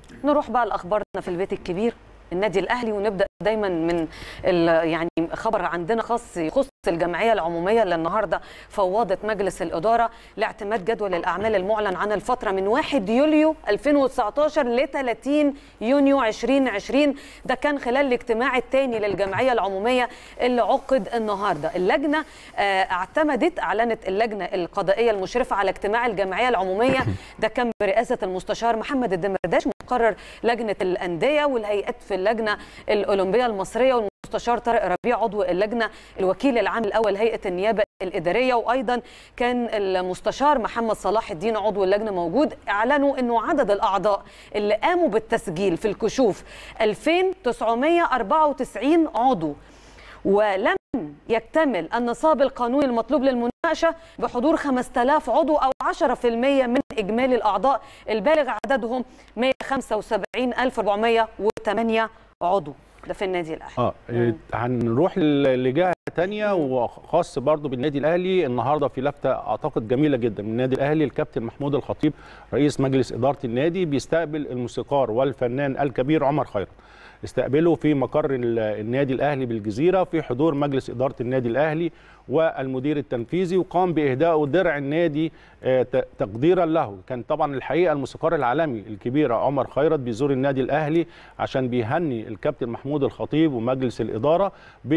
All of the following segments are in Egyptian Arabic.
نروح بقى لاخبارنا في البيت الكبير النادي الاهلي ونبدا دايما من يعني خبر عندنا خاص يخص الجمعيه العموميه اللي النهارده فوضت مجلس الاداره لاعتماد جدول الاعمال المعلن عن الفتره من 1 يوليو 2019 ل 30 يونيو 2020 ده كان خلال الاجتماع الثاني للجمعيه العموميه اللي عقد النهارده اللجنه اعتمدت اعلنت اللجنه القضائيه المشرفه على اجتماع الجمعيه العموميه ده كان برئاسه المستشار محمد الدمرداش مقرر لجنه الانديه والهيئات في اللجنه الاولمبيه المصريه والمستشار طارق ربيع عضو اللجنه الوكيل العام الاول هيئه النيابه الاداريه وايضا كان المستشار محمد صلاح الدين عضو اللجنه موجود اعلنوا انه عدد الاعضاء اللي قاموا بالتسجيل في الكشوف 2994 عضو ولم يكتمل النصاب القانوني المطلوب للمناقشه بحضور 5000 عضو او 10% من اجمالي الاعضاء البالغ عددهم 175408 عضو ده في النادي الاهلي اه هنروح لجهه ثانيه وخاص برضو بالنادي الاهلي النهارده في لفته اعتقد جميله جدا من النادي الاهلي الكابتن محمود الخطيب رئيس مجلس اداره النادي بيستقبل الموسيقار والفنان الكبير عمر خيرت استقبله في مقر النادي الاهلي بالجزيره في حضور مجلس اداره النادي الاهلي والمدير التنفيذي وقام باهداء درع النادي تقديرا له كان طبعا الحقيقه الموسيقار العالمي الكبير عمر خيرت بيزور النادي الاهلي عشان بيهني الكابتن محمود الخطيب ومجلس الاداره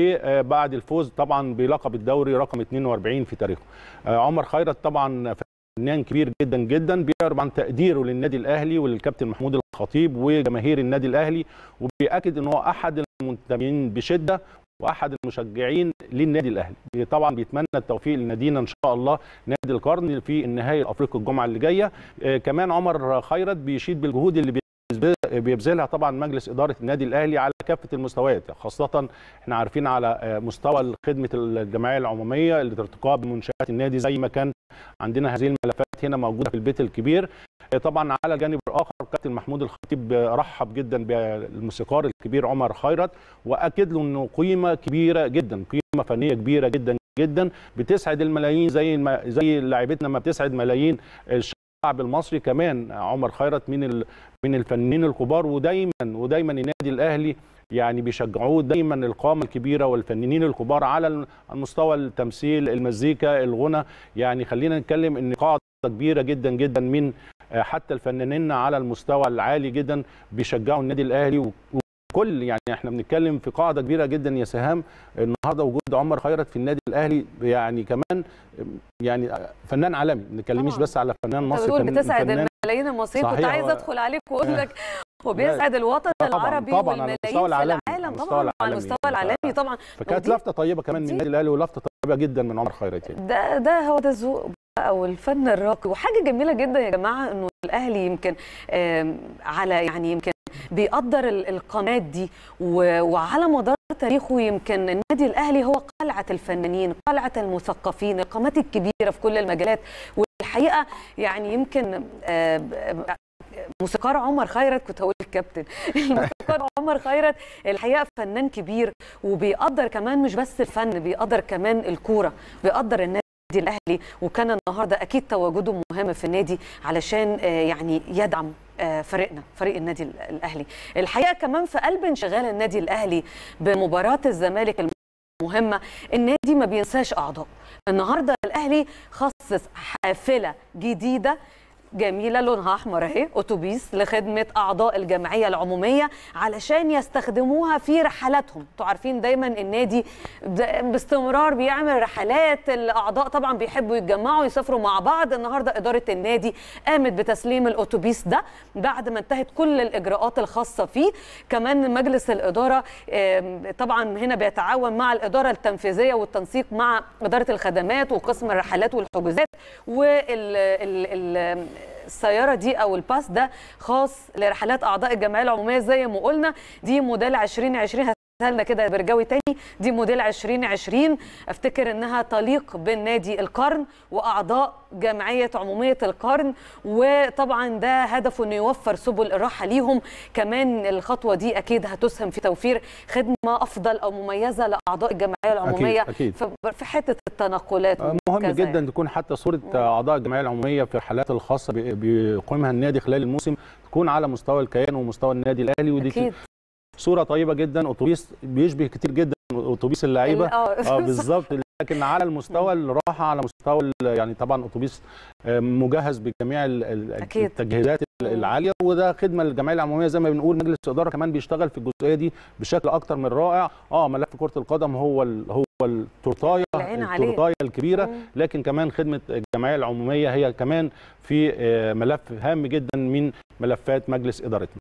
بعد الفوز طبعا بلقب الدوري رقم 42 في تاريخه عمر خيرت طبعا فنان كبير جدا جدا بيعرب عن تقديره للنادي الاهلي وللكابتن محمود الخطيب وجماهير النادي الاهلي وبيأكد ان هو احد المنتمين بشده واحد المشجعين للنادي الاهلي طبعا بيتمنى التوفيق لنادينا ان شاء الله نادي القرن في النهائي الافريقي الجمعه اللي جايه كمان عمر خيرت بيشيد بالجهود اللي بيبذلها طبعا مجلس اداره النادي الاهلي على كافه المستويات خاصه احنا عارفين على مستوى خدمه الجمعيه العموميه الارتقاء بمنشات النادي زي ما كان عندنا هذه الملفات هنا موجوده في البيت الكبير طبعا على الجانب الاخر كابتن محمود الخطيب رحب جدا بالموسيقار الكبير عمر خيرت واكد له انه قيمه كبيره جدا قيمه فنيه كبيره جدا جدا بتسعد الملايين زي الم... زي لاعبتنا ما بتسعد ملايين الشعب المصري كمان عمر خيرت من ال... من الفنانين الكبار ودايما ودايما النادي الاهلي يعني بيشجعوه دايما القامه الكبيره والفنانين الكبار على المستوى التمثيل المزيكا الغنى يعني خلينا نتكلم ان قاعده كبيره جدا جدا من حتى الفنانين على المستوى العالي جدا بيشجعوا النادي الاهلي وكل يعني احنا بنتكلم في قاعده كبيره جدا يا سهام النهارده وجود عمر خيرت في النادي الاهلي يعني كمان يعني فنان عالمي ما نتكلمش بس على فنان مصري بتقول بتسعد الملايين المصريين كنت عايز ادخل عليك واقول لك وبيسعد الوطن طبعاً العربي طبعاً والملايين على المستوى العالمي في العالم على طبعا المستوى على العالمي. المستوى العالمي طبعا فكانت ودي- لفته طيبه كمان من دي- النادي الاهلي ولفته طيبه جدا من عمر خيرت يعني ده ده هو ده الذوق بقى والفن الراقي وحاجه جميله جدا يا جماعه انه الاهلي يمكن آم، على يعني يمكن بيقدر ال- القامات دي و- وعلى مدار تاريخه يمكن النادي الاهلي هو قلعه الفنانين قلعه المثقفين القامات الكبيره في كل المجالات والحقيقه يعني يمكن آه، ب- موسيقار عمر خيرت كنت هقول الكابتن الموسيقار عمر خيرت الحقيقه فنان كبير وبيقدر كمان مش بس الفن بيقدر كمان الكوره بيقدر النادي الاهلي وكان النهارده اكيد تواجده مهم في النادي علشان آه، يعني يدعم آه، فريقنا فريق النادي ال- الاهلي الحقيقه كمان في قلب انشغال النادي الاهلي بمباراه الزمالك مهمه النادي ما بينساش اعضاء النهارده الاهلي خصص حافله جديده جميله لونها احمر اهي اتوبيس لخدمه اعضاء الجمعيه العموميه علشان يستخدموها في رحلاتهم انتوا عارفين دايما النادي ب- باستمرار بيعمل رحلات الاعضاء طبعا بيحبوا يتجمعوا يسافروا مع بعض النهارده اداره النادي قامت بتسليم الاتوبيس ده بعد ما انتهت كل الاجراءات الخاصه فيه كمان مجلس الاداره آم، طبعا هنا بيتعاون مع الاداره التنفيذيه والتنسيق مع اداره الخدمات وقسم الرحلات والحجوزات والسياره دي او الباس ده خاص لرحلات اعضاء الجمعيه العموميه زي ما قلنا دي موديل 2020 لنا كده يا برجاوي تاني دي موديل 2020 افتكر انها تليق بالنادي القرن واعضاء جمعيه عموميه القرن وطبعا ده هدفه انه يوفر سبل الراحه ليهم كمان الخطوه دي اكيد هتسهم في توفير خدمه افضل او مميزه لاعضاء الجمعيه العموميه أكيد. في- في حته التنقلات مهم وكذا جدا يعني. تكون حتى صوره اعضاء الجمعيه العموميه في الحالات الخاصه بي- بيقيمها النادي خلال الموسم تكون على مستوى الكيان ومستوى النادي الاهلي ودي اكيد صوره طيبه جدا اتوبيس بيشبه كتير جدا اتوبيس اللعيبه ال- اه اه بالظبط لكن على المستوى الراحه على مستوى ال- يعني طبعا اتوبيس آه، مجهز بجميع ال- ال- أكيد. التجهيزات ال- مم. العاليه وده خدمه للجمعيه العموميه زي ما بنقول مجلس الاداره كمان بيشتغل في الجزئيه دي بشكل اكتر من رائع اه ملف كره القدم هو ال هو التورتايه العين عليه. التورتايه الكبيره مم. لكن كمان خدمه الجمعيه العموميه هي كمان في آه، ملف هام جدا من ملفات مجلس ادارتنا